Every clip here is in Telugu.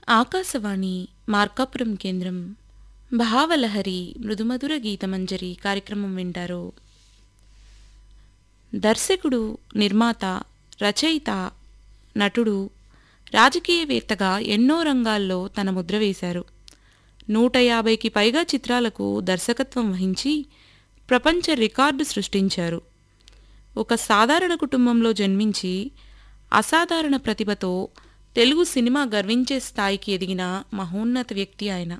ఆకాశవాణి మార్కాపురం కేంద్రం భావలహరి మృదుమధుర గీతమంజరి కార్యక్రమం వింటారు దర్శకుడు నిర్మాత రచయిత నటుడు రాజకీయవేత్తగా ఎన్నో రంగాల్లో తన ముద్ర వేశారు నూట యాభైకి పైగా చిత్రాలకు దర్శకత్వం వహించి ప్రపంచ రికార్డు సృష్టించారు ఒక సాధారణ కుటుంబంలో జన్మించి అసాధారణ ప్రతిభతో తెలుగు సినిమా గర్వించే స్థాయికి ఎదిగిన మహోన్నత వ్యక్తి ఆయన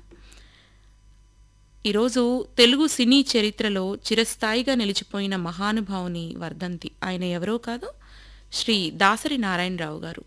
ఈరోజు తెలుగు సినీ చరిత్రలో చిరస్థాయిగా నిలిచిపోయిన మహానుభావుని వర్ధంతి ఆయన ఎవరో కాదు శ్రీ దాసరి నారాయణరావు గారు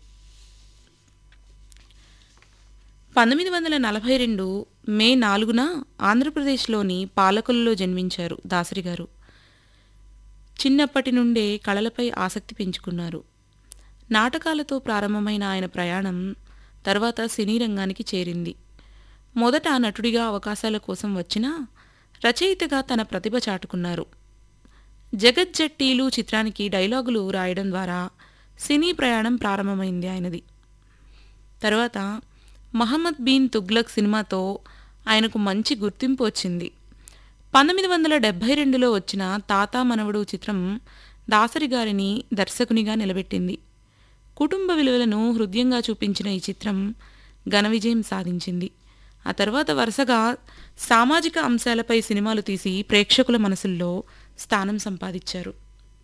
పంతొమ్మిది వందల నలభై రెండు మే నాలుగున ఆంధ్రప్రదేశ్లోని పాలకులలో జన్మించారు దాసరి గారు చిన్నప్పటి నుండే కళలపై ఆసక్తి పెంచుకున్నారు నాటకాలతో ప్రారంభమైన ఆయన ప్రయాణం తర్వాత సినీ రంగానికి చేరింది మొదట నటుడిగా అవకాశాల కోసం వచ్చినా రచయితగా తన ప్రతిభ చాటుకున్నారు జగజ్జట్టీలు చిత్రానికి డైలాగులు రాయడం ద్వారా సినీ ప్రయాణం ప్రారంభమైంది ఆయనది తర్వాత మహమ్మద్ బీన్ తుగ్లక్ సినిమాతో ఆయనకు మంచి గుర్తింపు వచ్చింది పంతొమ్మిది వందల డెబ్భై రెండులో వచ్చిన తాతా మనవడు చిత్రం దాసరి గారిని దర్శకునిగా నిలబెట్టింది కుటుంబ విలువలను హృదయంగా చూపించిన ఈ చిత్రం ఘన విజయం సాధించింది ఆ తర్వాత వరుసగా సామాజిక అంశాలపై సినిమాలు తీసి ప్రేక్షకుల మనసుల్లో స్థానం సంపాదించారు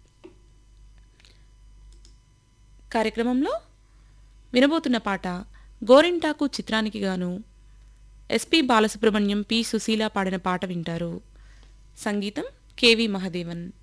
కార్యక్రమంలో వినబోతున్న పాట గోరింటాకు చిత్రానికి గాను ఎస్పి బాలసుబ్రహ్మణ్యం పి సుశీల పాడిన పాట వింటారు సంగీతం కెవి మహదేవన్